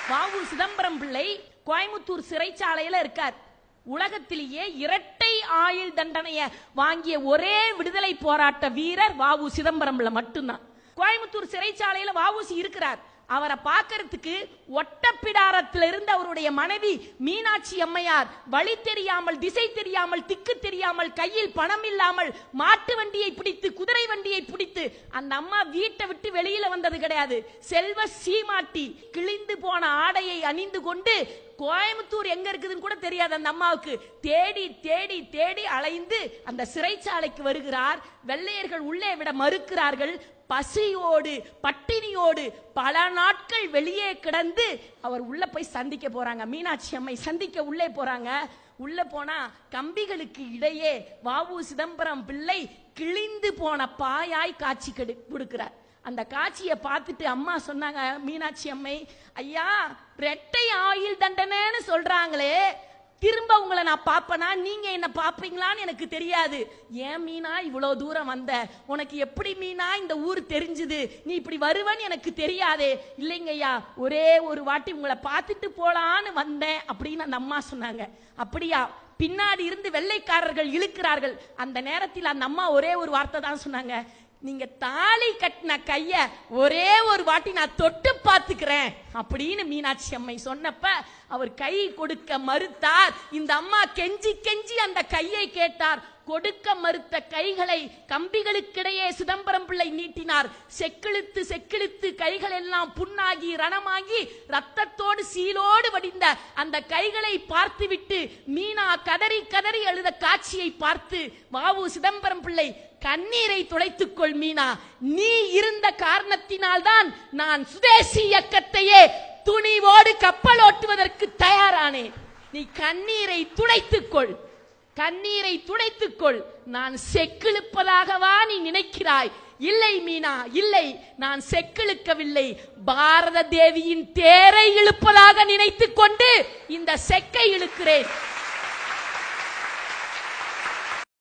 வாவு சிதம்பரம் பிள்ளை கோயம்புத்தூர் சிறைச்சாலையில இருக்கார் உலகத்திலேயே இரட்டை ஆயுள் தண்டனைய வாங்கிய ஒரே விடுதலை போராட்ட வீரர் வாவு சிதம்பரம் பிள்ளை மட்டும்தான் கோயம்புத்தூர் சிறைச்சாலையில வாவுசி இருக்கிறார் அவரை பார்க்கறதுக்கு ஒட்டப்பிடாரத்தில் இருந்த அவருடைய மனைவி மீனாட்சி அம்மையார் வழி தெரியாமல் திசை தெரியாமல் திக்கு தெரியாமல் கையில் பணம் இல்லாமல் மாட்டு வண்டியை பிடித்து குதிரை வண்டியை பிடித்து அந்த அம்மா வீட்டை விட்டு வெளியில வந்தது கிடையாது செல்வ சீமாட்டி கிழிந்து போன ஆடையை அணிந்து கொண்டு கோயம்புத்தூர் எங்க இருக்குதுன்னு கூட தெரியாது அந்த அம்மாவுக்கு தேடி தேடி தேடி அலைந்து அந்த சிறைச்சாலைக்கு வருகிறார் வெள்ளையர்கள் உள்ளே விட மறுக்கிறார்கள் பசியோடு பட்டினியோடு பல நாட்கள் வெளியே கிடந்து அவர் உள்ள போய் சந்திக்க போறாங்க மீனாட்சி அம்மை சந்திக்க உள்ளே போறாங்க உள்ள போனா கம்பிகளுக்கு இடையே வாவு சிதம்பரம் பிள்ளை கிழிந்து போன பாயாய் காட்சி கெடு- கொடுக்கிறார் அந்த காட்சியை பார்த்துட்டு அம்மா சொன்னாங்க மீனாட்சி அம்மை ஐயா ரெட்டை ஆயுள் தண்டனைன்னு சொல்றாங்களே திரும்ப உங்களை நான் பாப்பனா நீங்க என்ன பாப்பீங்களான்னு எனக்கு தெரியாது ஏன் மீனா இவ்வளவு தூரம் வந்த உனக்கு எப்படி மீனா இந்த ஊர் தெரிஞ்சுது நீ இப்படி வருவன்னு எனக்கு தெரியாதே இல்லைங்கய்யா ஒரே ஒரு வாட்டி உங்களை பார்த்துட்டு போலான்னு வந்தேன் அப்படின்னு அந்த அம்மா சொன்னாங்க அப்படியா பின்னாடி இருந்து வெள்ளைக்காரர்கள் இழுக்கிறார்கள் அந்த நேரத்தில் அந்த அம்மா ஒரே ஒரு வார்த்தை தான் சொன்னாங்க நீங்க தாலி கட்டின கைய ஒரே ஒரு வாட்டி நான் தொட்டு பார்த்துக்கிறேன் அப்படின்னு மீனாட்சி அம்மை சொன்னப்ப அவர் கை கொடுக்க மறுத்தார் இந்த அம்மா கெஞ்சி கெஞ்சி அந்த கையை கேட்டார் கொடுக்க மறுத்த கைகளை கம்பிகளுக்கிடையே சிதம்பரம் பிள்ளை நீட்டினார் செக்கிழுத்து செக்கிழுத்து கைகள் எல்லாம் புண்ணாகி ரணமாகி ரத்தத்தோடு சீலோடு வடிந்த அந்த கைகளை பார்த்துவிட்டு மீனா கதறி கதறி அழுத காட்சியை பார்த்து வாவு சிதம்பரம் பிள்ளை கண்ணீரை துடைத்துக் கொள் மீனா நீ இருந்த காரணத்தினால் தான் நான் சுதேசி இயக்கத்தையே துணிவோடு கப்பல் ஓட்டுவதற்கு தயாரானேன் நீ கண்ணீரை துடைத்துக் கொள் கண்ணீரை துடைத்துக் கொள் நான் செக்கிழுப்பதாகவா நீ நினைக்கிறாய் இல்லை மீனா இல்லை நான் செக்கிழுக்கவில்லை பாரத தேவியின் தேரை இழுப்பதாக நினைத்துக் கொண்டு இந்த செக்கை இழுக்கிறேன்